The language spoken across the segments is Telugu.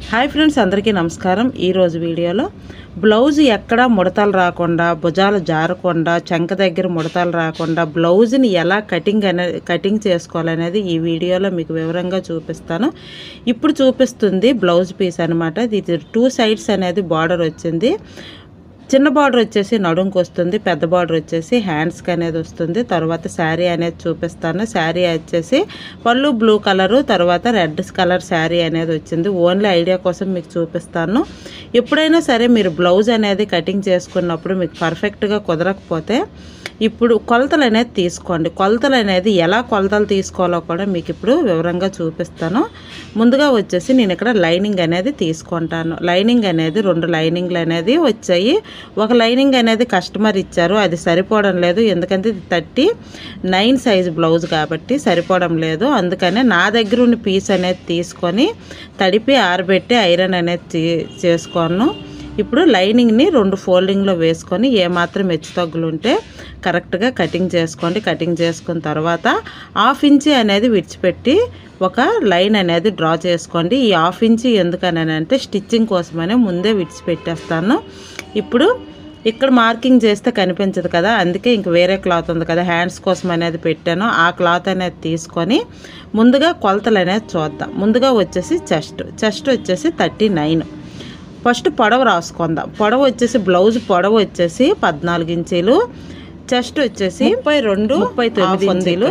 హాయ్ ఫ్రెండ్స్ అందరికీ నమస్కారం ఈరోజు వీడియోలో బ్లౌజ్ ఎక్కడ ముడతలు రాకుండా భుజాలు జారకుండా చంక దగ్గర ముడతలు రాకుండా బ్లౌజ్ని ఎలా కటింగ్ అనే కటింగ్ చేసుకోవాలనేది ఈ వీడియోలో మీకు వివరంగా చూపిస్తాను ఇప్పుడు చూపిస్తుంది బ్లౌజ్ పీస్ అనమాట ఇది టూ సైడ్స్ అనేది బార్డర్ వచ్చింది చిన్న బార్డర్ వచ్చేసి నడుంకి వస్తుంది పెద్ద బార్డర్ వచ్చేసి హ్యాండ్స్కి అనేది వస్తుంది తర్వాత శారీ అనేది చూపిస్తాను శారీ వచ్చేసి పళ్ళు బ్లూ కలరు తర్వాత రెడ్ కలర్ శారీ అనేది వచ్చింది ఓన్లీ ఐడియా కోసం మీకు చూపిస్తాను ఎప్పుడైనా సరే మీరు బ్లౌజ్ అనేది కటింగ్ చేసుకున్నప్పుడు మీకు పర్ఫెక్ట్గా కుదరకపోతే ఇప్పుడు కొలతలు అనేది తీసుకోండి కొలతలు అనేది ఎలా కొలతలు తీసుకోవాలో కూడా మీకు ఇప్పుడు వివరంగా చూపిస్తాను ముందుగా వచ్చేసి నేను ఇక్కడ లైనింగ్ అనేది తీసుకుంటాను లైనింగ్ అనేది రెండు లైనింగ్లు అనేది వచ్చాయి ఒక లైనింగ్ అనేది కస్టమర్ ఇచ్చారు అది సరిపోవడం లేదు ఎందుకంటే ఇది థర్టీ నైన్ సైజ్ బ్లౌజ్ కాబట్టి సరిపోవడం లేదు అందుకనే నా దగ్గర ఉన్న పీస్ అనేది తీసుకొని తడిపి ఆరబెట్టి ఐరన్ అనేది చే- చేసుకోను ఇప్పుడు లైనింగ్ని రెండు ఫోల్డింగ్లో వేసుకొని ఏమాత్రం హెచ్చు తగ్గులు ఉంటే కరెక్ట్గా కటింగ్ చేసుకోండి కటింగ్ చేసుకున్న తర్వాత హాఫ్ ఇంచి అనేది విడిచిపెట్టి ఒక లైన్ అనేది డ్రా చేసుకోండి ఈ హాఫ్ ఇంచి ఎందుకని అంటే స్టిచ్చింగ్ కోసమనే ముందే విడిచిపెట్టేస్తాను ఇప్పుడు ఇక్కడ మార్కింగ్ చేస్తే కనిపించదు కదా అందుకే ఇంక వేరే క్లాత్ ఉంది కదా హ్యాండ్స్ కోసం అనేది పెట్టాను ఆ క్లాత్ అనేది తీసుకొని ముందుగా కొలతలు అనేది చూద్దాం ముందుగా వచ్చేసి చెస్ట్ చెస్ట్ వచ్చేసి థర్టీ నైన్ ఫస్ట్ పొడవు రాసుకుందాం పొడవు వచ్చేసి బ్లౌజ్ పొడవు వచ్చేసి పద్నాలుగు ఇంచీలు చెస్ట్ వచ్చేసి ముప్పై రెండు ముప్పై తొమ్మిది ఇంచీలు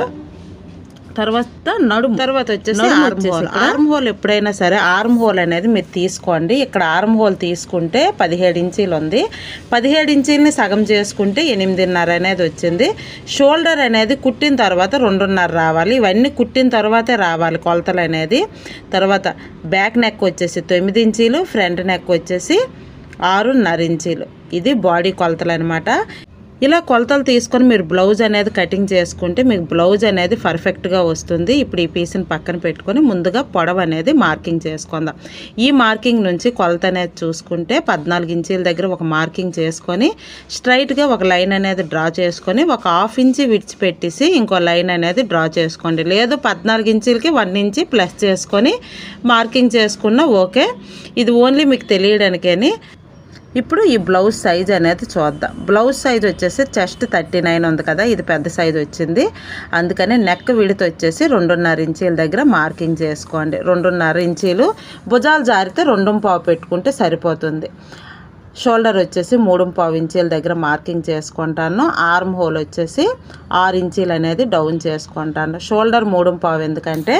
తర్వాత నడుము తర్వాత వచ్చేసి ఆర్మ్ హోల్ ఆర్మ్ హోల్ ఎప్పుడైనా సరే ఆర్మ్ హోల్ అనేది మీరు తీసుకోండి ఇక్కడ ఆర్మ్ హోల్ తీసుకుంటే పదిహేడు ఇంచీలు ఉంది పదిహేడు ఇంచీలని సగం చేసుకుంటే ఎనిమిదిన్నర అనేది వచ్చింది షోల్డర్ అనేది కుట్టిన తర్వాత రెండున్నర రావాలి ఇవన్నీ కుట్టిన తర్వాతే రావాలి కొలతలు అనేది తర్వాత బ్యాక్ నెక్ వచ్చేసి తొమ్మిది ఇంచీలు ఫ్రంట్ నెక్ వచ్చేసి ఆరున్నర ఇంచీలు ఇది బాడీ కొలతలు అనమాట ఇలా కొలతలు తీసుకొని మీరు బ్లౌజ్ అనేది కటింగ్ చేసుకుంటే మీకు బ్లౌజ్ అనేది పర్ఫెక్ట్గా వస్తుంది ఇప్పుడు ఈ పీస్ని పక్కన పెట్టుకొని ముందుగా పొడవు అనేది మార్కింగ్ చేసుకుందాం ఈ మార్కింగ్ నుంచి కొలత అనేది చూసుకుంటే పద్నాలుగు ఇంచీల దగ్గర ఒక మార్కింగ్ చేసుకొని స్ట్రైట్గా ఒక లైన్ అనేది డ్రా చేసుకొని ఒక హాఫ్ ఇంచి విడిచిపెట్టేసి ఇంకో లైన్ అనేది డ్రా చేసుకోండి లేదు పద్నాలుగు ఇంచీలకి వన్ ఇంచి ప్లస్ చేసుకొని మార్కింగ్ చేసుకున్నా ఓకే ఇది ఓన్లీ మీకు తెలియడానికని ఇప్పుడు ఈ బ్లౌజ్ సైజ్ అనేది చూద్దాం బ్లౌజ్ సైజ్ వచ్చేసి చెస్ట్ థర్టీ నైన్ ఉంది కదా ఇది పెద్ద సైజ్ వచ్చింది అందుకని నెక్ విడత వచ్చేసి రెండున్నర ఇంచీల దగ్గర మార్కింగ్ చేసుకోండి రెండున్నర ఇంచీలు భుజాలు జారితే రెండు పావు పెట్టుకుంటే సరిపోతుంది షోల్డర్ వచ్చేసి మూడు పావు ఇంచీల దగ్గర మార్కింగ్ చేసుకుంటాను ఆర్మ్ హోల్ వచ్చేసి ఆరు ఇంచీలు అనేది డౌన్ చేసుకుంటాను షోల్డర్ మూడు పావు ఎందుకంటే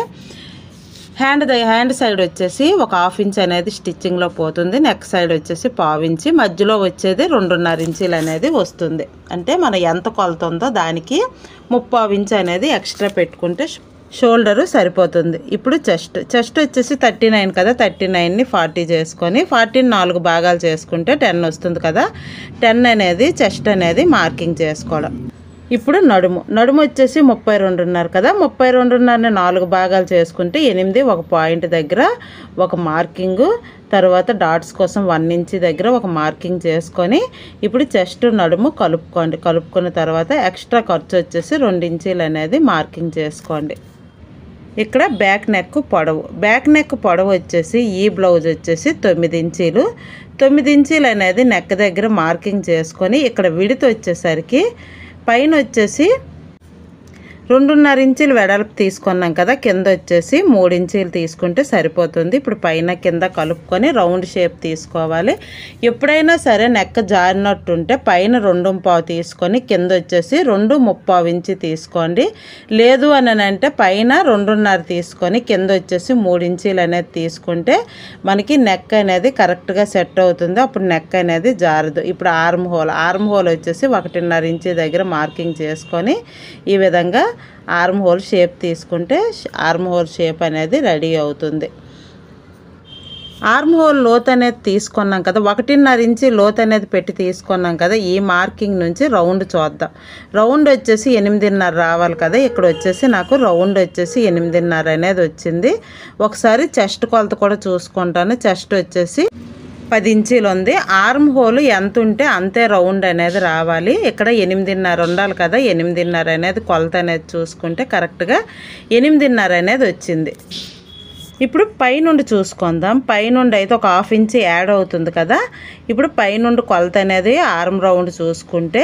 హ్యాండ్ ద హ్యాండ్ సైడ్ వచ్చేసి ఒక హాఫ్ ఇంచ్ అనేది స్టిచ్చింగ్లో పోతుంది నెక్ సైడ్ వచ్చేసి పావు ఇంచి మధ్యలో వచ్చేది రెండున్నర ఇంచీలు అనేది వస్తుంది అంటే మనం ఎంత కొలత ఉందో దానికి ముప్పావు ఇంచ్ అనేది ఎక్స్ట్రా పెట్టుకుంటే షోల్డరు సరిపోతుంది ఇప్పుడు చెస్ట్ చెస్ట్ వచ్చేసి థర్టీ నైన్ కదా థర్టీ నైన్ని ఫార్టీ చేసుకొని ఫార్టీని నాలుగు భాగాలు చేసుకుంటే టెన్ వస్తుంది కదా టెన్ అనేది చెస్ట్ అనేది మార్కింగ్ చేసుకోవడం ఇప్పుడు నడుము నడుము వచ్చేసి ముప్పై రెండున్నర కదా ముప్పై రెండున్నరని నాలుగు భాగాలు చేసుకుంటే ఎనిమిది ఒక పాయింట్ దగ్గర ఒక మార్కింగు తర్వాత డాట్స్ కోసం వన్ ఇంచ్ దగ్గర ఒక మార్కింగ్ చేసుకొని ఇప్పుడు చెస్ట్ నడుము కలుపుకోండి కలుపుకున్న తర్వాత ఎక్స్ట్రా ఖర్చు వచ్చేసి రెండు ఇంచీలు అనేది మార్కింగ్ చేసుకోండి ఇక్కడ బ్యాక్ నెక్ పొడవు బ్యాక్ నెక్ పొడవు వచ్చేసి ఈ బ్లౌజ్ వచ్చేసి తొమ్మిది ఇంచీలు తొమ్మిది ఇంచీలు అనేది నెక్ దగ్గర మార్కింగ్ చేసుకొని ఇక్కడ విడత వచ్చేసరికి పైన వచ్చేసి రెండున్నర ఇంచులు వెడల్పు తీసుకున్నాం కదా కింద వచ్చేసి మూడు ఇంచీలు తీసుకుంటే సరిపోతుంది ఇప్పుడు పైన కింద కలుపుకొని రౌండ్ షేప్ తీసుకోవాలి ఎప్పుడైనా సరే నెక్క జారినట్టుంటే పైన రెండు పావు తీసుకొని కింద వచ్చేసి రెండు ముప్పావు ఇంచి తీసుకోండి లేదు అని అంటే పైన రెండున్నర తీసుకొని కింద వచ్చేసి మూడు ఇంచీలు అనేది తీసుకుంటే మనకి నెక్ అనేది కరెక్ట్గా సెట్ అవుతుంది అప్పుడు నెక్ అనేది జారదు ఇప్పుడు ఆర్మ్ హోల్ ఆర్మ్ హోల్ వచ్చేసి ఒకటిన్నర ఇంచి దగ్గర మార్కింగ్ చేసుకొని ఈ విధంగా ఆర్మ్ హోల్ షేప్ తీసుకుంటే ఆర్మ్ హోల్ షేప్ అనేది రెడీ అవుతుంది ఆర్మ్ హోల్ లోత్ అనేది తీసుకున్నాం కదా ఒకటిన్నర ఇంచి లోత్ అనేది పెట్టి తీసుకున్నాం కదా ఈ మార్కింగ్ నుంచి రౌండ్ చూద్దాం రౌండ్ వచ్చేసి ఎనిమిదిన్నర రావాలి కదా ఇక్కడ వచ్చేసి నాకు రౌండ్ వచ్చేసి ఎనిమిదిన్నర అనేది వచ్చింది ఒకసారి చెస్ట్ కొలత కూడా చూసుకుంటాను చెస్ట్ వచ్చేసి పది ఇంచీలు ఉంది ఆర్మ్ హోల్ ఎంత ఉంటే అంతే రౌండ్ అనేది రావాలి ఇక్కడ ఎనిమిదిన్నర ఉండాలి కదా ఎనిమిదిన్నర అనేది కొలత అనేది చూసుకుంటే కరెక్ట్గా ఎనిమిదిన్నర అనేది వచ్చింది ఇప్పుడు పైనుండి చూసుకుందాం పైనుండి అయితే ఒక హాఫ్ ఇంచ్ యాడ్ అవుతుంది కదా ఇప్పుడు పైనుండి కొలత అనేది ఆర్మ్ రౌండ్ చూసుకుంటే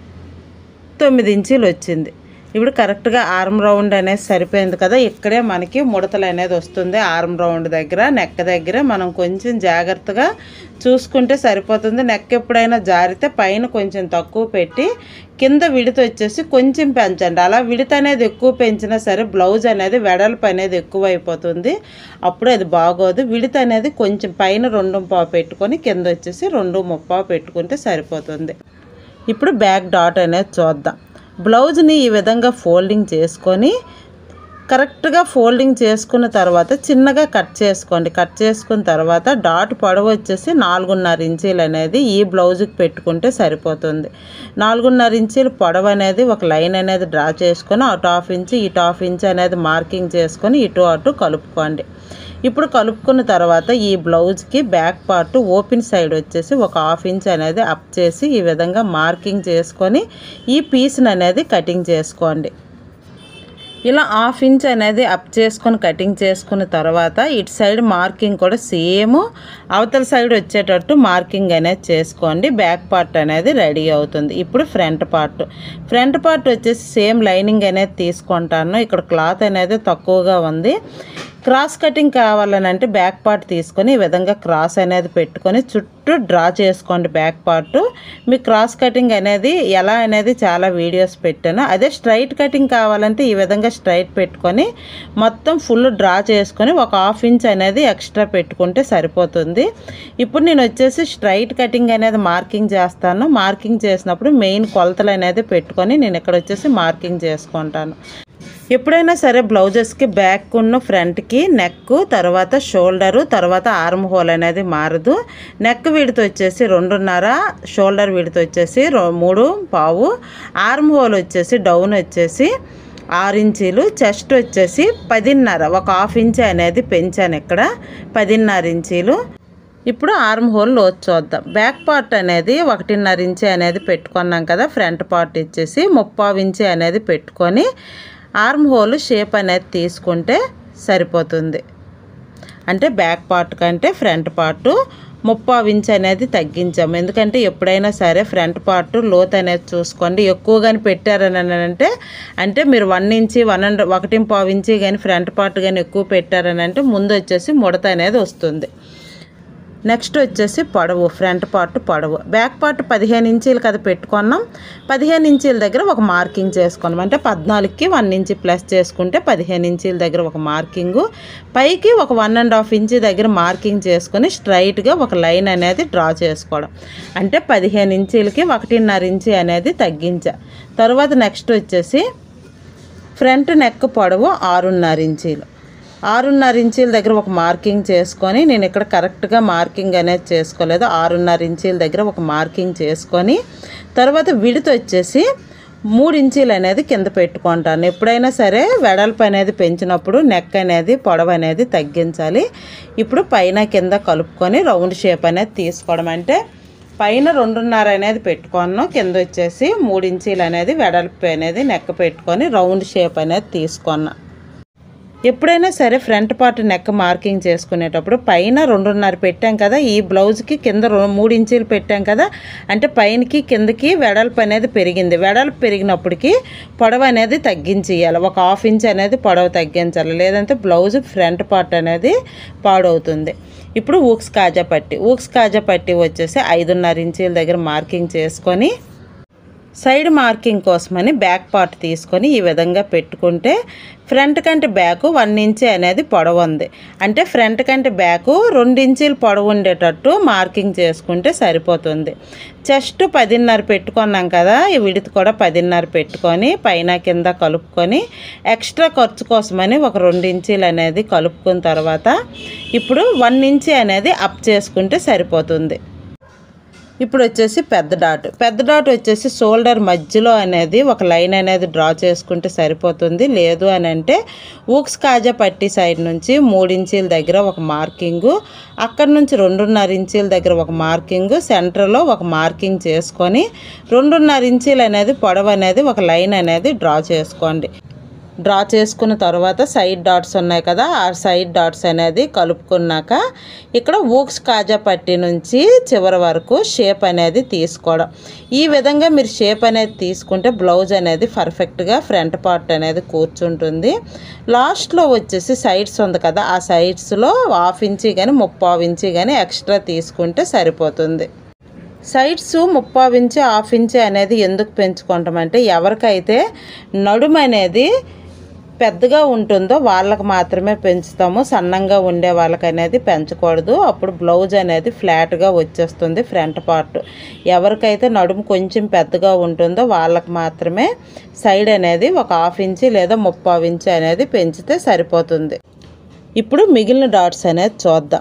తొమ్మిది ఇంచీలు వచ్చింది ఇప్పుడు కరెక్ట్గా ఆర్మ్ రౌండ్ అనేది సరిపోయింది కదా ఇక్కడే మనకి ముడతలు అనేది వస్తుంది ఆర్మ్ రౌండ్ దగ్గర నెక్ దగ్గర మనం కొంచెం జాగ్రత్తగా చూసుకుంటే సరిపోతుంది నెక్ ఎప్పుడైనా జారితే పైన కొంచెం తక్కువ పెట్టి కింద విడత వచ్చేసి కొంచెం పెంచండి అలా విడత అనేది ఎక్కువ పెంచినా సరే బ్లౌజ్ అనేది వెడల్పు అనేది ఎక్కువ అయిపోతుంది అప్పుడు అది బాగోదు విడత అనేది కొంచెం పైన రెండు పావు పెట్టుకొని కింద వచ్చేసి రెండు ముప్పావు పెట్టుకుంటే సరిపోతుంది ఇప్పుడు బ్యాక్ డాట్ అనేది చూద్దాం బ్లౌజ్ని ఈ విధంగా ఫోల్డింగ్ చేసుకొని కరెక్ట్గా ఫోల్డింగ్ చేసుకున్న తర్వాత చిన్నగా కట్ చేసుకోండి కట్ చేసుకున్న తర్వాత డాట్ పొడవు వచ్చేసి నాలుగున్నర ఇంచీలు అనేది ఈ బ్లౌజ్కి పెట్టుకుంటే సరిపోతుంది నాలుగున్నర ఇంచీలు పొడవు అనేది ఒక లైన్ అనేది డ్రా చేసుకొని అటు హాఫ్ ఇంచ్ ఇటు హాఫ్ ఇంచ్ అనేది మార్కింగ్ చేసుకొని ఇటు అటు కలుపుకోండి ఇప్పుడు కలుపుకున్న తర్వాత ఈ బ్లౌజ్కి బ్యాక్ పార్ట్ ఓపెన్ సైడ్ వచ్చేసి ఒక హాఫ్ ఇంచ్ అనేది అప్ చేసి ఈ విధంగా మార్కింగ్ చేసుకొని ఈ పీస్ని అనేది కటింగ్ చేసుకోండి ఇలా హాఫ్ ఇంచ్ అనేది అప్ చేసుకొని కటింగ్ చేసుకున్న తర్వాత ఇటు సైడ్ మార్కింగ్ కూడా సేమ్ అవతల సైడ్ వచ్చేటట్టు మార్కింగ్ అనేది చేసుకోండి బ్యాక్ పార్ట్ అనేది రెడీ అవుతుంది ఇప్పుడు ఫ్రంట్ పార్ట్ ఫ్రంట్ పార్ట్ వచ్చేసి సేమ్ లైనింగ్ అనేది తీసుకుంటాను ఇక్కడ క్లాత్ అనేది తక్కువగా ఉంది క్రాస్ కటింగ్ కావాలని అంటే బ్యాక్ పార్ట్ తీసుకొని ఈ విధంగా క్రాస్ అనేది పెట్టుకొని చుట్టూ డ్రా చేసుకోండి బ్యాక్ పార్ట్ మీ క్రాస్ కటింగ్ అనేది ఎలా అనేది చాలా వీడియోస్ పెట్టాను అదే స్ట్రైట్ కటింగ్ కావాలంటే ఈ విధంగా స్ట్రైట్ పెట్టుకొని మొత్తం ఫుల్ డ్రా చేసుకొని ఒక హాఫ్ ఇంచ్ అనేది ఎక్స్ట్రా పెట్టుకుంటే సరిపోతుంది ఇప్పుడు నేను వచ్చేసి స్ట్రైట్ కటింగ్ అనేది మార్కింగ్ చేస్తాను మార్కింగ్ చేసినప్పుడు మెయిన్ కొలతలు అనేది పెట్టుకొని నేను ఇక్కడ వచ్చేసి మార్కింగ్ చేసుకుంటాను ఎప్పుడైనా సరే బ్లౌజెస్కి బ్యాక్ ఉన్న ఫ్రంట్కి నెక్ తర్వాత షోల్డరు తర్వాత ఆర్మ్ హోల్ అనేది మారదు నెక్ విడత వచ్చేసి రెండున్నర షోల్డర్ విడత వచ్చేసి రో- మూడు పావు ఆర్మ్ హోల్ వచ్చేసి డౌన్ వచ్చేసి ఆరు ఇంచీలు చెస్ట్ వచ్చేసి పదిన్నర ఒక హాఫ్ ఇంచ్ అనేది పెంచాను ఇక్కడ పదిన్నర ఇంచీలు ఇప్పుడు ఆర్మ్ హోల్ లోతు చూద్దాం బ్యాక్ పార్ట్ అనేది ఒకటిన్నర ఇంచి అనేది పెట్టుకున్నాం కదా ఫ్రంట్ పార్ట్ ఇచ్చేసి ముప్పావు ఇంచి అనేది పెట్టుకొని ఆర్మ్ హోల్ షేప్ అనేది తీసుకుంటే సరిపోతుంది అంటే బ్యాక్ పార్ట్ కంటే ఫ్రంట్ పార్ట్ ముప్పావు ఇంచ్ అనేది తగ్గించాము ఎందుకంటే ఎప్పుడైనా సరే ఫ్రంట్ పార్ట్ లోత్ అనేది చూసుకోండి ఎక్కువగాని పెట్టారని అంటే అంటే మీరు వన్ ఇంచి వన్ అండ్ ఒకటి పావు ఇంచి కానీ ఫ్రంట్ పార్ట్ కానీ ఎక్కువ పెట్టారని అంటే ముందు వచ్చేసి ముడత అనేది వస్తుంది నెక్స్ట్ వచ్చేసి పొడవు ఫ్రంట్ పార్ట్ పొడవు బ్యాక్ పార్ట్ పదిహేను ఇంచీలు కదా పెట్టుకున్నాం పదిహేను ఇంచీల దగ్గర ఒక మార్కింగ్ చేసుకున్నాం అంటే పద్నాలుగుకి వన్ ఇంచి ప్లస్ చేసుకుంటే పదిహేను ఇంచీల దగ్గర ఒక మార్కింగు పైకి ఒక వన్ అండ్ హాఫ్ ఇంచ్ దగ్గర మార్కింగ్ చేసుకొని స్ట్రైట్గా ఒక లైన్ అనేది డ్రా చేసుకోవడం అంటే పదిహేను ఇంచీలకి ఒకటిన్నర ఇంచి అనేది తగ్గించా తర్వాత నెక్స్ట్ వచ్చేసి ఫ్రంట్ నెక్ పొడవు ఆరున్నర ఇంచీలు ఆరున్నర ఇంచీల దగ్గర ఒక మార్కింగ్ చేసుకొని నేను ఇక్కడ కరెక్ట్గా మార్కింగ్ అనేది చేసుకోలేదు ఆరున్నర ఇంచీల దగ్గర ఒక మార్కింగ్ చేసుకొని తర్వాత విడత వచ్చేసి మూడు ఇంచీలు అనేది కింద పెట్టుకుంటాను ఎప్పుడైనా సరే వెడల్పు అనేది పెంచినప్పుడు నెక్ అనేది పొడవు అనేది తగ్గించాలి ఇప్పుడు పైన కింద కలుపుకొని రౌండ్ షేప్ అనేది తీసుకోవడం అంటే పైన రెండున్నర అనేది పెట్టుకున్నాం కింద వచ్చేసి మూడు ఇంచీలు అనేది వెడల్పు అనేది నెక్ పెట్టుకొని రౌండ్ షేప్ అనేది తీసుకున్నా ఎప్పుడైనా సరే ఫ్రంట్ పార్ట్ నెక్ మార్కింగ్ చేసుకునేటప్పుడు పైన రెండున్నర పెట్టాం కదా ఈ బ్లౌజ్కి కింద రొ- మూడు ఇంచీలు పెట్టాం కదా అంటే పైనకి కిందకి వెడల్పు అనేది పెరిగింది వెడల్పు పెరిగినప్పటికీ పొడవు అనేది తగ్గించేయాలి ఒక హాఫ్ ఇంచ్ అనేది పొడవు తగ్గించాలి లేదంటే బ్లౌజ్ ఫ్రంట్ పార్ట్ అనేది పాడవుతుంది ఇప్పుడు ఊక్స్ కాజా పట్టి ఊక్స్ కాజా పట్టి వచ్చేసి ఐదున్నర ఇంచీల దగ్గర మార్కింగ్ చేసుకొని సైడ్ మార్కింగ్ కోసమని బ్యాక్ పార్ట్ తీసుకొని ఈ విధంగా పెట్టుకుంటే ఫ్రంట్ కంటే బ్యాక్ వన్ ఇంచ్ అనేది పొడవు ఉంది అంటే ఫ్రంట్ కంటే బ్యాక్ రెండు ఇంచీలు పొడవు ఉండేటట్టు మార్కింగ్ చేసుకుంటే సరిపోతుంది చెస్ట్ పదిన్నర పెట్టుకున్నాం కదా ఈ విడిది కూడా పదిన్నర పెట్టుకొని పైన కింద కలుపుకొని ఎక్స్ట్రా ఖర్చు కోసమని ఒక రెండు ఇంచీలు అనేది కలుపుకున్న తర్వాత ఇప్పుడు వన్ ఇంచీ అనేది అప్ చేసుకుంటే సరిపోతుంది ఇప్పుడు వచ్చేసి పెద్ద డాట్ పెద్ద డాట్ వచ్చేసి షోల్డర్ మధ్యలో అనేది ఒక లైన్ అనేది డ్రా చేసుకుంటే సరిపోతుంది లేదు అని అంటే ఊక్స్ కాజా పట్టి సైడ్ నుంచి మూడు ఇంచీల దగ్గర ఒక మార్కింగు అక్కడ నుంచి రెండున్నర ఇంచీల దగ్గర ఒక మార్కింగ్ సెంటర్లో ఒక మార్కింగ్ చేసుకొని రెండున్నర ఇంచీలు అనేది పొడవు అనేది ఒక లైన్ అనేది డ్రా చేసుకోండి డ్రా చేసుకున్న తర్వాత సైడ్ డాట్స్ ఉన్నాయి కదా ఆ సైడ్ డాట్స్ అనేది కలుపుకున్నాక ఇక్కడ ఊక్స్ కాజా పట్టి నుంచి చివరి వరకు షేప్ అనేది తీసుకోవడం ఈ విధంగా మీరు షేప్ అనేది తీసుకుంటే బ్లౌజ్ అనేది పర్ఫెక్ట్గా ఫ్రంట్ పార్ట్ అనేది కూర్చుంటుంది లాస్ట్లో వచ్చేసి సైడ్స్ ఉంది కదా ఆ సైడ్స్లో హాఫ్ ఇంచి కానీ ముప్పావు ఇంచి కానీ ఎక్స్ట్రా తీసుకుంటే సరిపోతుంది సైడ్స్ ముప్పావు ఇంచి హాఫ్ ఇంచి అనేది ఎందుకు పెంచుకుంటామంటే ఎవరికైతే నడుము అనేది పెద్దగా ఉంటుందో వాళ్ళకి మాత్రమే పెంచుతాము సన్నంగా ఉండే వాళ్ళకి అనేది పెంచకూడదు అప్పుడు బ్లౌజ్ అనేది ఫ్లాట్గా వచ్చేస్తుంది ఫ్రంట్ పార్ట్ ఎవరికైతే నడుము కొంచెం పెద్దగా ఉంటుందో వాళ్ళకి మాత్రమే సైడ్ అనేది ఒక హాఫ్ ఇంచి లేదా ముప్పావు ఇంచి అనేది పెంచితే సరిపోతుంది ఇప్పుడు మిగిలిన డాట్స్ అనేది చూద్దాం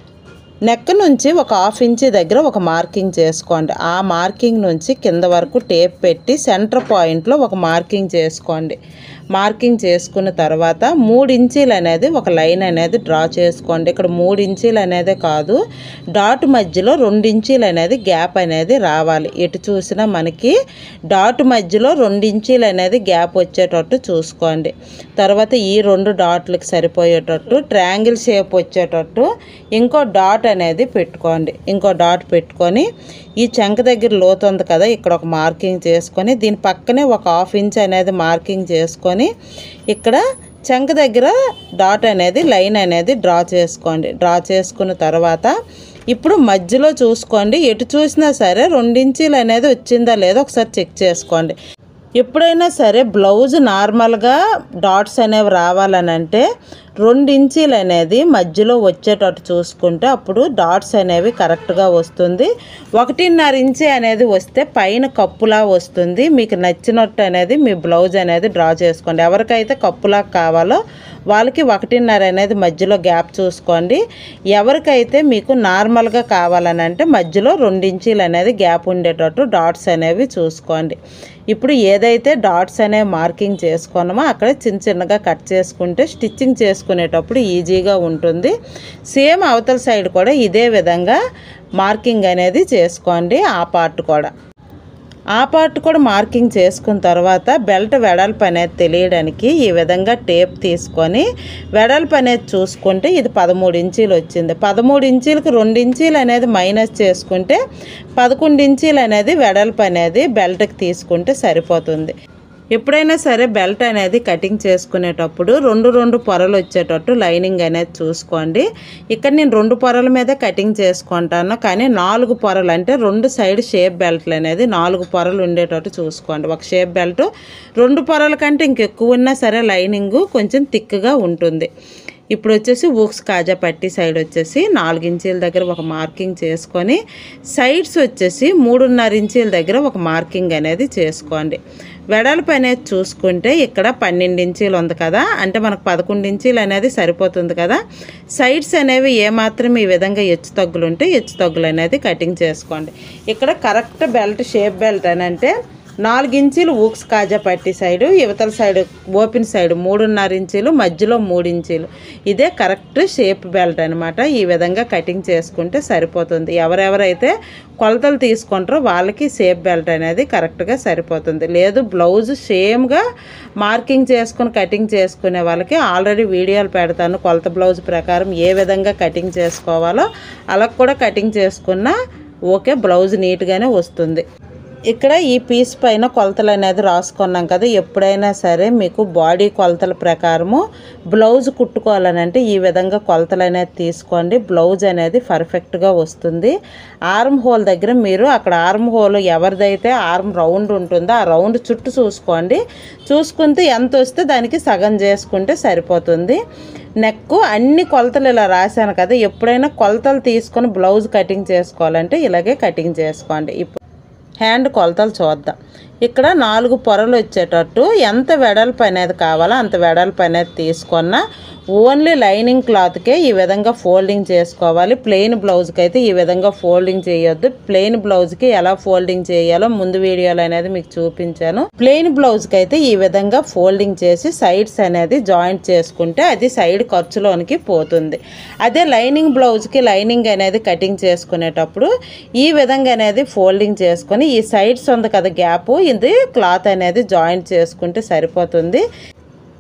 నెక్ నుంచి ఒక హాఫ్ ఇంచి దగ్గర ఒక మార్కింగ్ చేసుకోండి ఆ మార్కింగ్ నుంచి కింద వరకు టేప్ పెట్టి సెంటర్ పాయింట్లో ఒక మార్కింగ్ చేసుకోండి మార్కింగ్ చేసుకున్న తర్వాత మూడు ఇంచీలు అనేది ఒక లైన్ అనేది డ్రా చేసుకోండి ఇక్కడ మూడు ఇంచీలు అనేది కాదు డాట్ మధ్యలో రెండు ఇంచీలు అనేది గ్యాప్ అనేది రావాలి ఎటు చూసినా మనకి డాట్ మధ్యలో రెండు ఇంచీలు అనేది గ్యాప్ వచ్చేటట్టు చూసుకోండి తర్వాత ఈ రెండు డాట్లకు సరిపోయేటట్టు ట్రయాంగిల్ షేప్ వచ్చేటట్టు ఇంకో డాట్ అనేది పెట్టుకోండి ఇంకో డాట్ పెట్టుకొని ఈ చెంక దగ్గర లోతు ఉంది కదా ఇక్కడ ఒక మార్కింగ్ చేసుకొని దీని పక్కనే ఒక హాఫ్ ఇంచ్ అనేది మార్కింగ్ చేసుకొని ఇక్కడ చెంక దగ్గర డాట్ అనేది లైన్ అనేది డ్రా చేసుకోండి డ్రా చేసుకున్న తర్వాత ఇప్పుడు మధ్యలో చూసుకోండి ఎటు చూసినా సరే రెండించీలు అనేది వచ్చిందా లేదో ఒకసారి చెక్ చేసుకోండి ఎప్పుడైనా సరే బ్లౌజ్ నార్మల్గా డాట్స్ అనేవి రావాలనంటే రెండు ఇంచీలు అనేది మధ్యలో వచ్చేటట్టు చూసుకుంటే అప్పుడు డాట్స్ అనేవి కరెక్ట్గా వస్తుంది ఒకటిన్నర ఇంచి అనేది వస్తే పైన కప్పులా వస్తుంది మీకు నచ్చినట్టు అనేది మీ బ్లౌజ్ అనేది డ్రా చేసుకోండి ఎవరికైతే కప్పులా కావాలో వాళ్ళకి ఒకటిన్నర అనేది మధ్యలో గ్యాప్ చూసుకోండి ఎవరికైతే మీకు నార్మల్గా కావాలని అంటే మధ్యలో రెండు ఇంచీలు అనేది గ్యాప్ ఉండేటట్టు డాట్స్ అనేవి చూసుకోండి ఇప్పుడు ఏదైతే డాట్స్ అనేవి మార్కింగ్ చేసుకున్నామో అక్కడ చిన్న చిన్నగా కట్ చేసుకుంటే స్టిచ్చింగ్ చేసుకునేటప్పుడు ఈజీగా ఉంటుంది సేమ్ అవతల సైడ్ కూడా ఇదే విధంగా మార్కింగ్ అనేది చేసుకోండి ఆ పార్ట్ కూడా ఆ పార్ట్ కూడా మార్కింగ్ చేసుకున్న తర్వాత బెల్ట్ వెడల్పు అనేది తెలియడానికి ఈ విధంగా టేప్ తీసుకొని వెడల్పు అనేది చూసుకుంటే ఇది పదమూడు ఇంచీలు వచ్చింది పదమూడు ఇంచీలకు రెండు ఇంచీలు అనేది మైనస్ చేసుకుంటే పదకొండు ఇంచీలు అనేది వెడల్పు అనేది బెల్ట్కి తీసుకుంటే సరిపోతుంది ఎప్పుడైనా సరే బెల్ట్ అనేది కటింగ్ చేసుకునేటప్పుడు రెండు రెండు పొరలు వచ్చేటట్టు లైనింగ్ అనేది చూసుకోండి ఇక్కడ నేను రెండు పొరల మీద కటింగ్ చేసుకుంటాను కానీ నాలుగు పొరలు అంటే రెండు సైడ్ షేప్ బెల్ట్లు అనేది నాలుగు పొరలు ఉండేటట్టు చూసుకోండి ఒక షేప్ బెల్ట్ రెండు పొరల కంటే ఇంకెక్కువ ఉన్నా సరే లైనింగ్ కొంచెం థిక్గా ఉంటుంది ఇప్పుడు వచ్చేసి ఊక్స్ కాజా పట్టి సైడ్ వచ్చేసి నాలుగు ఇంచీల దగ్గర ఒక మార్కింగ్ చేసుకొని సైడ్స్ వచ్చేసి మూడున్నర ఇంచీల దగ్గర ఒక మార్కింగ్ అనేది చేసుకోండి వెడల్పు అనేది చూసుకుంటే ఇక్కడ పన్నెండు ఇంచీలు ఉంది కదా అంటే మనకు పదకొండు ఇంచీలు అనేది సరిపోతుంది కదా సైడ్స్ అనేవి ఏమాత్రం ఈ విధంగా హెచ్చు తగ్గులు ఉంటే హెచ్చు తగ్గులు అనేది కటింగ్ చేసుకోండి ఇక్కడ కరెక్ట్ బెల్ట్ షేప్ బెల్ట్ అని అంటే నాలుగు ఇంచీలు ఊక్స్ కాజా పట్టి సైడు యువతల సైడ్ ఓపెన్ సైడ్ మూడున్నర ఇంచీలు మధ్యలో మూడు ఇంచీలు ఇదే కరెక్ట్ షేప్ బెల్ట్ అనమాట ఈ విధంగా కటింగ్ చేసుకుంటే సరిపోతుంది ఎవరెవరైతే కొలతలు తీసుకుంటారో వాళ్ళకి షేప్ బెల్ట్ అనేది కరెక్ట్గా సరిపోతుంది లేదు బ్లౌజ్ సేమ్గా మార్కింగ్ చేసుకుని కటింగ్ చేసుకునే వాళ్ళకి ఆల్రెడీ వీడియోలు పెడతాను కొలత బ్లౌజ్ ప్రకారం ఏ విధంగా కటింగ్ చేసుకోవాలో అలా కూడా కటింగ్ చేసుకున్నా ఓకే బ్లౌజ్ నీట్గానే వస్తుంది ఇక్కడ ఈ పీస్ పైన కొలతలు అనేది రాసుకున్నాం కదా ఎప్పుడైనా సరే మీకు బాడీ కొలతల ప్రకారము బ్లౌజ్ కుట్టుకోవాలనంటే ఈ విధంగా కొలతలు అనేది తీసుకోండి బ్లౌజ్ అనేది పర్ఫెక్ట్గా వస్తుంది ఆర్మ్ హోల్ దగ్గర మీరు అక్కడ ఆర్మ్ హోల్ ఎవరిదైతే ఆర్మ్ రౌండ్ ఉంటుందో ఆ రౌండ్ చుట్టూ చూసుకోండి చూసుకుంటే ఎంత వస్తే దానికి సగం చేసుకుంటే సరిపోతుంది నెక్ అన్ని కొలతలు ఇలా రాశాను కదా ఎప్పుడైనా కొలతలు తీసుకొని బ్లౌజ్ కటింగ్ చేసుకోవాలంటే ఇలాగే కటింగ్ చేసుకోండి ఇప్పుడు హ్యాండ్ కొలతలు చూద్దాం ఇక్కడ నాలుగు పొరలు వచ్చేటట్టు ఎంత వెడల్పు అనేది కావాలో అంత వెడల్పు అనేది తీసుకున్న ఓన్లీ లైనింగ్ క్లాత్కే ఈ విధంగా ఫోల్డింగ్ చేసుకోవాలి ప్లెయిన్ బ్లౌజ్కి అయితే ఈ విధంగా ఫోల్డింగ్ చేయొద్దు ప్లెయిన్ బ్లౌజ్కి ఎలా ఫోల్డింగ్ చేయాలో ముందు వీడియోలో అనేది మీకు చూపించాను ప్లెయిన్ బ్లౌజ్కి అయితే ఈ విధంగా ఫోల్డింగ్ చేసి సైడ్స్ అనేది జాయింట్ చేసుకుంటే అది సైడ్ ఖర్చులోనికి పోతుంది అదే లైనింగ్ బ్లౌజ్కి లైనింగ్ అనేది కటింగ్ చేసుకునేటప్పుడు ఈ విధంగా అనేది ఫోల్డింగ్ చేసుకొని ఈ సైడ్స్ ఉంది కదా గ్యాప్ ఇది క్లాత్ అనేది జాయింట్ చేసుకుంటే సరిపోతుంది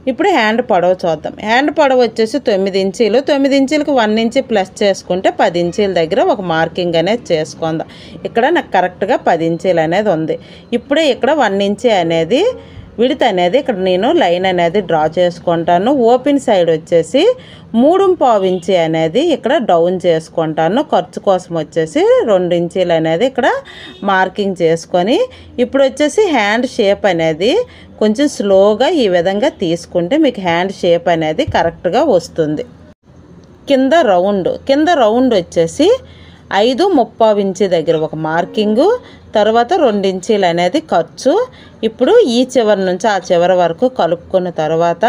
ఇప్పుడు హ్యాండ్ పొడవు చూద్దాం హ్యాండ్ పొడవు వచ్చేసి తొమ్మిది ఇంచీలు తొమ్మిది ఇంచీలకు వన్ ఇంచి ప్లస్ చేసుకుంటే పది ఇంచీల దగ్గర ఒక మార్కింగ్ అనేది చేసుకుందాం ఇక్కడ నాకు కరెక్ట్గా పది ఇంచీలు అనేది ఉంది ఇప్పుడే ఇక్కడ వన్ ఇంచి అనేది విడత అనేది ఇక్కడ నేను లైన్ అనేది డ్రా చేసుకుంటాను ఓపెన్ సైడ్ వచ్చేసి మూడు పావు ఇంచి అనేది ఇక్కడ డౌన్ చేసుకుంటాను ఖర్చు కోసం వచ్చేసి రెండు ఇంచీలు అనేది ఇక్కడ మార్కింగ్ చేసుకొని ఇప్పుడు వచ్చేసి హ్యాండ్ షేప్ అనేది కొంచెం స్లోగా ఈ విధంగా తీసుకుంటే మీకు హ్యాండ్ షేప్ అనేది కరెక్ట్గా వస్తుంది కింద రౌండ్ కింద రౌండ్ వచ్చేసి ఐదు ముప్పావు ఇంచి దగ్గర ఒక మార్కింగు తర్వాత రెండు ఇంచీలు అనేది ఖర్చు ఇప్పుడు ఈ చివరి నుంచి ఆ చివరి వరకు కలుపుకున్న తర్వాత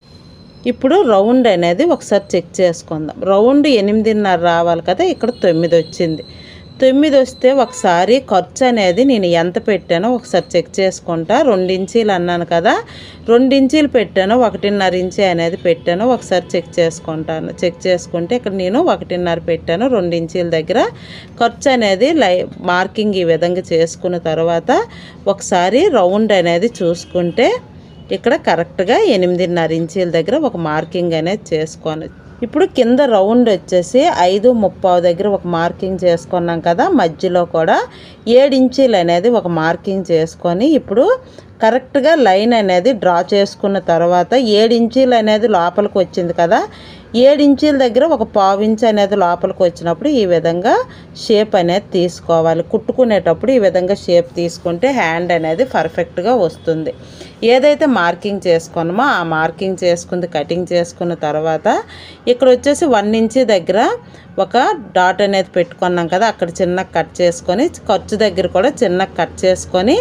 ఇప్పుడు రౌండ్ అనేది ఒకసారి చెక్ చేసుకుందాం రౌండ్ ఎనిమిదిన్నర రావాలి కదా ఇక్కడ తొమ్మిది వచ్చింది తొమ్మిది వస్తే ఒకసారి ఖర్చు అనేది నేను ఎంత పెట్టానో ఒకసారి చెక్ చేసుకుంటా రెండు ఇంచీలు అన్నాను కదా రెండు ఇంచీలు పెట్టాను ఒకటిన్నర ఇంచి అనేది పెట్టాను ఒకసారి చెక్ చేసుకుంటాను చెక్ చేసుకుంటే ఇక్కడ నేను ఒకటిన్నర పెట్టాను రెండు ఇంచీల దగ్గర ఖర్చు అనేది లై మార్కింగ్ ఈ విధంగా చేసుకున్న తర్వాత ఒకసారి రౌండ్ అనేది చూసుకుంటే ఇక్కడ కరెక్ట్గా ఎనిమిదిన్నర ఇంచీల దగ్గర ఒక మార్కింగ్ అనేది చేసుకోను ఇప్పుడు కింద రౌండ్ వచ్చేసి ఐదు ముప్పావు దగ్గర ఒక మార్కింగ్ చేసుకున్నాం కదా మధ్యలో కూడా ఏడు ఇంచీలు అనేది ఒక మార్కింగ్ చేసుకొని ఇప్పుడు కరెక్ట్గా లైన్ అనేది డ్రా చేసుకున్న తర్వాత ఏడు ఇంచీలు అనేది లోపలికి వచ్చింది కదా ఏడు ఇంచీల దగ్గర ఒక పావు ఇంచ్ అనేది లోపలికి వచ్చినప్పుడు ఈ విధంగా షేప్ అనేది తీసుకోవాలి కుట్టుకునేటప్పుడు ఈ విధంగా షేప్ తీసుకుంటే హ్యాండ్ అనేది పర్ఫెక్ట్గా వస్తుంది ఏదైతే మార్కింగ్ చేసుకున్నామో ఆ మార్కింగ్ చేసుకుంది కటింగ్ చేసుకున్న తర్వాత ఇక్కడ వచ్చేసి వన్ ఇంచ్ దగ్గర ఒక డాట్ అనేది పెట్టుకున్నాం కదా అక్కడ చిన్న కట్ చేసుకొని ఖర్చు దగ్గర కూడా చిన్న కట్ చేసుకొని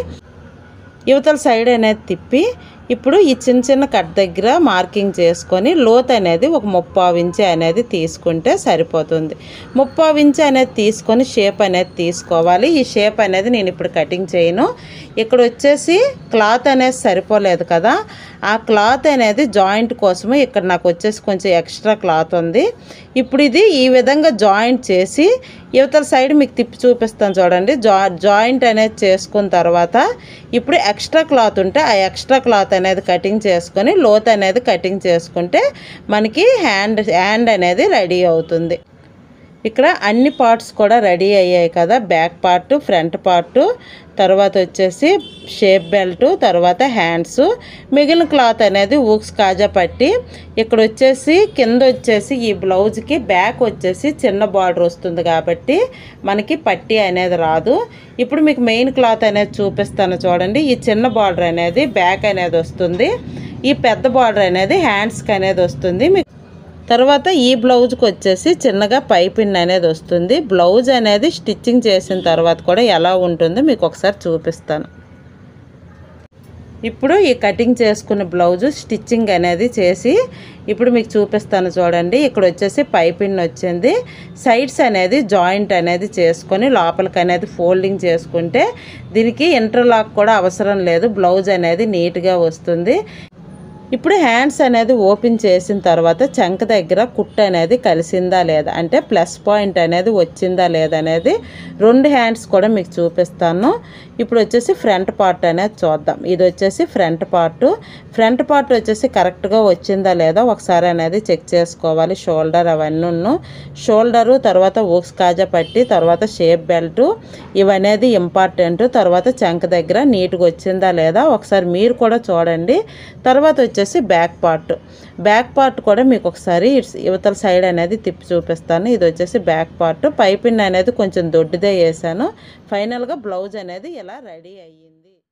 యువతల సైడ్ అనేది తిప్పి ఇప్పుడు ఈ చిన్న చిన్న కట్ దగ్గర మార్కింగ్ చేసుకొని లోత్ అనేది ఒక ముప్పావు ఇంచి అనేది తీసుకుంటే సరిపోతుంది ముప్పావు ఇంచి అనేది తీసుకొని షేప్ అనేది తీసుకోవాలి ఈ షేప్ అనేది నేను ఇప్పుడు కటింగ్ చేయను ఇక్కడ వచ్చేసి క్లాత్ అనేది సరిపోలేదు కదా ఆ క్లాత్ అనేది జాయింట్ కోసము ఇక్కడ నాకు వచ్చేసి కొంచెం ఎక్స్ట్రా క్లాత్ ఉంది ఇప్పుడు ఇది ఈ విధంగా జాయింట్ చేసి యువతల సైడ్ మీకు తిప్పి చూపిస్తాను చూడండి జా జాయింట్ అనేది చేసుకున్న తర్వాత ఇప్పుడు ఎక్స్ట్రా క్లాత్ ఉంటే ఆ ఎక్స్ట్రా క్లాత్ అనేది కటింగ్ చేసుకొని లోత్ అనేది కటింగ్ చేసుకుంటే మనకి హ్యాండ్ హ్యాండ్ అనేది రెడీ అవుతుంది ఇక్కడ అన్ని పార్ట్స్ కూడా రెడీ అయ్యాయి కదా బ్యాక్ పార్ట్ ఫ్రంట్ పార్ట్ తర్వాత వచ్చేసి షేప్ బెల్ట్ తర్వాత హ్యాండ్స్ మిగిలిన క్లాత్ అనేది ఊక్స్ కాజా పట్టి ఇక్కడ వచ్చేసి కింద వచ్చేసి ఈ బ్లౌజ్కి బ్యాక్ వచ్చేసి చిన్న బార్డర్ వస్తుంది కాబట్టి మనకి పట్టి అనేది రాదు ఇప్పుడు మీకు మెయిన్ క్లాత్ అనేది చూపిస్తాను చూడండి ఈ చిన్న బార్డర్ అనేది బ్యాక్ అనేది వస్తుంది ఈ పెద్ద బార్డర్ అనేది హ్యాండ్స్కి అనేది వస్తుంది మీకు తర్వాత ఈ బ్లౌజ్కి వచ్చేసి చిన్నగా పైపింగ్ అనేది వస్తుంది బ్లౌజ్ అనేది స్టిచ్చింగ్ చేసిన తర్వాత కూడా ఎలా ఉంటుందో మీకు ఒకసారి చూపిస్తాను ఇప్పుడు ఈ కటింగ్ చేసుకున్న బ్లౌజ్ స్టిచ్చింగ్ అనేది చేసి ఇప్పుడు మీకు చూపిస్తాను చూడండి ఇక్కడ వచ్చేసి పైపింగ్ వచ్చింది సైడ్స్ అనేది జాయింట్ అనేది చేసుకొని లోపలికి అనేది ఫోల్డింగ్ చేసుకుంటే దీనికి ఇంటర్లాక్ కూడా అవసరం లేదు బ్లౌజ్ అనేది నీట్గా వస్తుంది ఇప్పుడు హ్యాండ్స్ అనేది ఓపెన్ చేసిన తర్వాత చంక దగ్గర కుట్టు అనేది కలిసిందా లేదా అంటే ప్లస్ పాయింట్ అనేది వచ్చిందా లేదా అనేది రెండు హ్యాండ్స్ కూడా మీకు చూపిస్తాను ఇప్పుడు వచ్చేసి ఫ్రంట్ పార్ట్ అనేది చూద్దాం ఇది వచ్చేసి ఫ్రంట్ పార్ట్ ఫ్రంట్ పార్ట్ వచ్చేసి కరెక్ట్గా వచ్చిందా లేదా ఒకసారి అనేది చెక్ చేసుకోవాలి షోల్డర్ అవన్నీ షోల్డరు తర్వాత ఊక్స్ కాజా పట్టి తర్వాత షేప్ బెల్ట్ ఇవనేది ఇంపార్టెంట్ తర్వాత చంక దగ్గర నీట్గా వచ్చిందా లేదా ఒకసారి మీరు కూడా చూడండి తర్వాత వచ్చేసి బ్యాక్ పార్ట్ బ్యాక్ పార్ట్ కూడా మీకు ఒకసారి ఇట్స్ యువతల సైడ్ అనేది తిప్పి చూపిస్తాను ఇది వచ్చేసి బ్యాక్ పార్ట్ పైపింగ్ అనేది కొంచెం దొడ్డిదే వేసాను ఫైనల్గా బ్లౌజ్ అనేది ఇలా రెడీ అయ్యింది